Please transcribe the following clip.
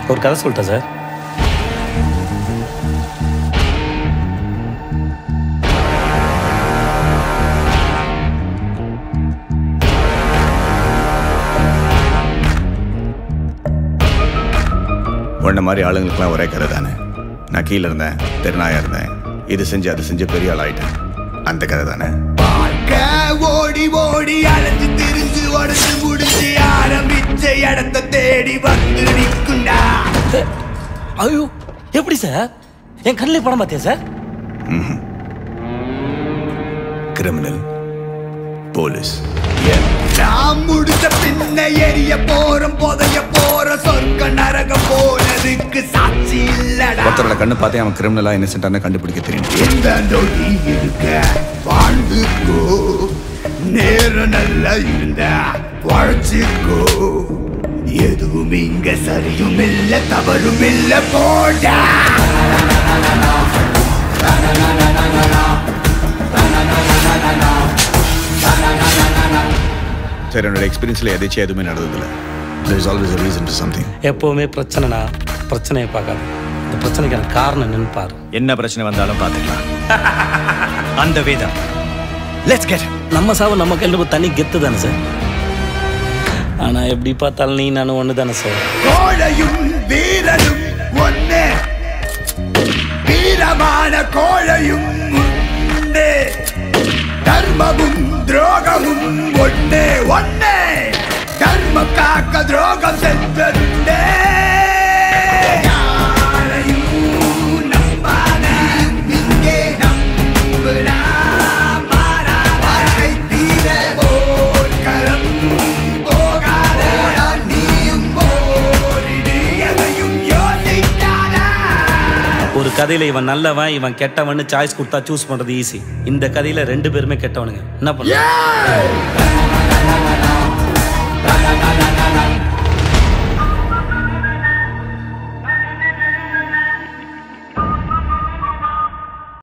ஒரு கதை சொல்லிட்டேன் சார் உன்ன மாதிரி ஆளுங்களுக்குலாம் ஒரே கதை தானே நான் கீழே இருந்தேன் தெருநாயா இருந்தேன் இது செஞ்சு அது செஞ்சு பெரிய ஆள் ஆயிட்டேன் அந்த கதை தானே ஓடி ஓடி அலைஞ்சு திரிஞ்சு உடச்சு முடிஞ்சு ஆரம்பிச்ச இடத்த தேடி வந்து நிற்குண்டா ஐயோ எப்படி சார் என் கண்ணில் படம் பார்த்தியா சார் கிரிமினல் போலீஸ் நான் முடிச்ச பின்ன எரிய போறோம் புதைய போற சொர்க்க நரகம் போனதுக்கு சாட்சி இல்லடா ஒருத்தரோட கண்ணு பார்த்தே அவன் கிரிமினலா இன்னசென்ட்டான கண்டுபிடிக்க தெரியும் இந்த நொடி இருக்க வாழ்ந்துக்கோ நேரம் நல்லா இருந்தா வாழ்ச்சிக்கோ எதுவும் இங்க சரியும் இல்ல தவறும் இல்ல போடா சரி என்னோட எக்ஸ்பீரியன்ஸ்ல எதாச்சும் எதுவுமே நடந்ததில்ல there is always a reason to something எப்போவுமே பிரச்சனைனா பிரச்சனையை பார்க்காது இந்த பிரச்சனைக்கான காரணம் என்னன்னு பாரு என்ன பிரச்சனை வந்தாலும் பார்த்துக்கலாம் அந்த வேதம் லெட்ஸ் கெட் நம்ம சாவு நம்ம கையில் தனி கெத்து தானே சார் ஆனால் எப்படி பார்த்தாலும் நீ நானும் ஒன்று தானே சார் கோழையும் வீரனும் ஒண்ணே வீரமான கோழையும் உண்டு தர்மமும் துரோகமும் ஒண்ணே ஒண்ணே தர்ம காக்க துரோகம் சென்றே யாரையும் நம்பாத, இங்கே நம்புடா, மாறா வாழ்க்கை தீர போர்க்களம் போகாத நீயும் போரிடு எதையும் யோசிக்காதா ஒரு கதையில் இவன் நல்லவன் இவன் கெட்டவன்னு சாய்ஸ் கொடுத்தா சூஸ் பண்ணுறது ஈஸி இந்த கதையில் ரெண்டு பேருமே கெட்டவனுங்க என்ன பண்ண